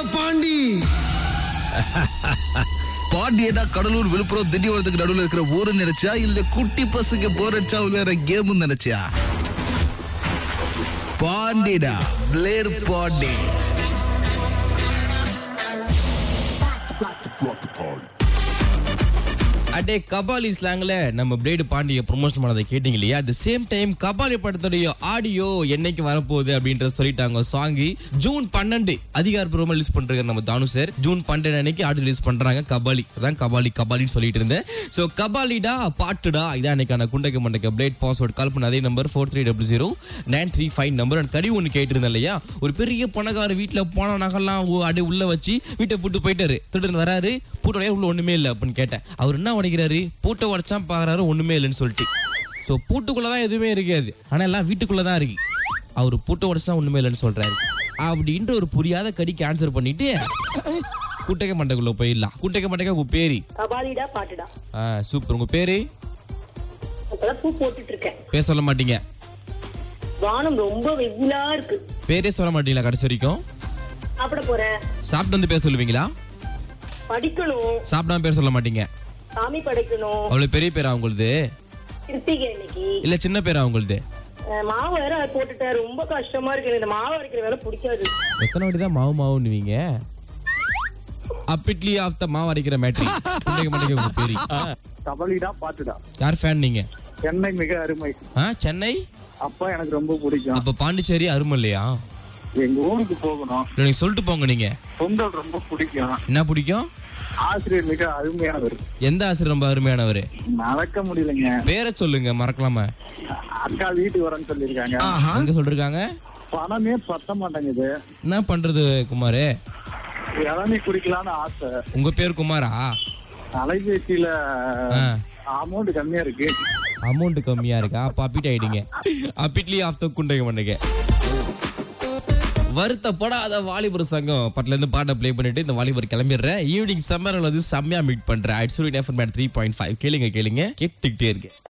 பாண்டி பாண்டியடா கடலூர் விழுப்புரம் திண்டிவனத்துக்கு நடுவுல இருக்கிற ஊரு நினைச்சா இல்ல குட்டி பசங்க போர் அடிச்சா விளையாடுற கேம் நினைச்சியா பாண்டிடா பிளேர் பாண்டி அடே கபாலி ஸ்லாங்ல நம்ம பிளேடு பாண்டிய ப்ரொமோஷன் பண்ணதை கேட்டீங்க இல்லையா அட் சேம் டைம் கபாலி படத்துடைய ஆடியோ என்னைக்கு வரப்போகுது அப்படின்ற சொல்லிட்டாங்க சாங்கி ஜூன் பன்னெண்டு அதிகாரப்பூர்வமா ரிலீஸ் பண்றாங்க நம்ம தானு சார் ஜூன் பன்னெண்டு அன்னைக்கு ஆடியோ ரிலீஸ் பண்றாங்க கபாலி அதான் கபாலி கபாலின்னு சொல்லிட்டு இருந்தேன் சோ கபாலிடா பாட்டுடா இதான் அன்னைக்கான குண்டக்க மண்டக்க பிளேட் பாஸ்வேர்ட் கால் பண்ண அதே number four three double zero nine three five number and கடி ஒன்று கேட்டிருந்தேன் இல்லையா ஒரு பெரிய பணக்கார வீட்டுல போன நகெல்லாம் உ- அப்படியே உள்ள வச்சு வீட்டை போட்டு போயிட்டாரு திருடன் வராரு பூட்டோடைய உள்ள ஒண்ணுமே இல்லை அப்படின்னு கேட்டேன் அவர் என்ன உடைக்கிறாரு பூட்டை உடைச்சா பாக்குறாரு ஒண்ணுமே இல்லைன்னு சொல்லிட்டு ஸோ பூட்டுக்குள்ளதான் எதுவுமே இருக்காது ஆனா எல்லாம் வீட்டுக்குள்ளதான் இருக்கு அவர் பூட்டை உடைச்சா ஒண்ணுமே இல்லைன்னு சொல்றாரு அப்படின்ற ஒரு புரியாத கடிக்கு ஆன்சர் பண்ணிட்டு குட்டைக்க மண்டைக்குள்ள போயிடலாம் குட்டைக்க மண்டைக்க உங்க பேரு கபாலிடா பாட்டுடா ஆ சூப்பர் உங்க பேரு அப்பதான் பூ போட்டுட்டு இருக்கேன் பேர் சொல்ல மாட்டீங்க வானம் ரொம்ப வெயிலா இருக்கு பேரே சொல்ல மாட்டீங்களா கடைசி வரைக்கும் சாப்பிட போறேன் சாப்பிட்டு வந்து பேர் சொல்லுவீங்களா படிக்கணும் சாப்பிடாம பேர் சொல்ல மாட்டீங்க சாமி படைக்கணும் அவ்வளவு பெரிய பேரா உங்களுது கிருத்திகை இன்னைக்கு இல்ல சின்ன பேரா உங்களுது அஹ் மாவு வேற போட்டுட்டேன் ரொம்ப கஷ்டமா இருக்கு எனக்கு இந்த மாவு அரைக்கிற வேலை பிடிக்காது எத்தனை வாட்டி தான் மாவு மாவுன்னுவீங்க அப்பிட்லி ஆஃப் த மாவு அரைக்கிற மேட்ரி புண்டைக்க மாட்டேங்க உங்க பேரு கபலிடா பாட்டுடா யார் ஃபேன் நீங்க சென்னை மிக அருமை ஆ சென்னை அப்பா எனக்கு ரொம்ப பிடிக்கும் அப்ப பாண்டிச்சேரி அருமை இல்லையா எங்க ஊருக்கு போகணும் நீங்க சொல்லிட்டு போங்க நீங்க பொங்கல் ரொம்ப பிடிக்கும் என்ன பிடிக்கும் ஆசிரியர் மிக அருமையானவர் எந்த ஆசிரியர் ரொம்ப அருமையானவரு நடக்க முடியலங்க பேரை சொல்லுங்க மறக்கலாமா அக்கா வீட்டுக்கு வரேன்னு சொல்லியிருக்காங்க எங்க சொல்லிருக்காங்க பணமே பத்த மாட்டேங்குது என்ன பண்றது குமாரு இளநீ குடிக்கலாம்னு ஆசை உங்க பேர் குமாரா அலைபேசியில ஆ. அமௌண்ட் கம்மியா இருக்கு அமௌண்ட் கம்மியா இருக்கா அப்ப அப்பிட் ஆயிடுங்க அப்பிட்லி ஆஃப் த குண்டைங்க பண்ணுங்க வருத்தப்படாத வாலிபர் சங்கம் பட்டில இருந்து பாட்டை ப்ளே பண்ணிட்டு இந்த வாலிபர் கிளம்பிடுறேன் ஈவினிங் சம்மர் வந்து செம்மையா மீட் பண்றேன் ஐட் சொல்லி த்ரீ பாயிண்ட் ஃபைவ் கேளுங்க கேளுங்க கேட்டுக்கிட்டே இருக்கு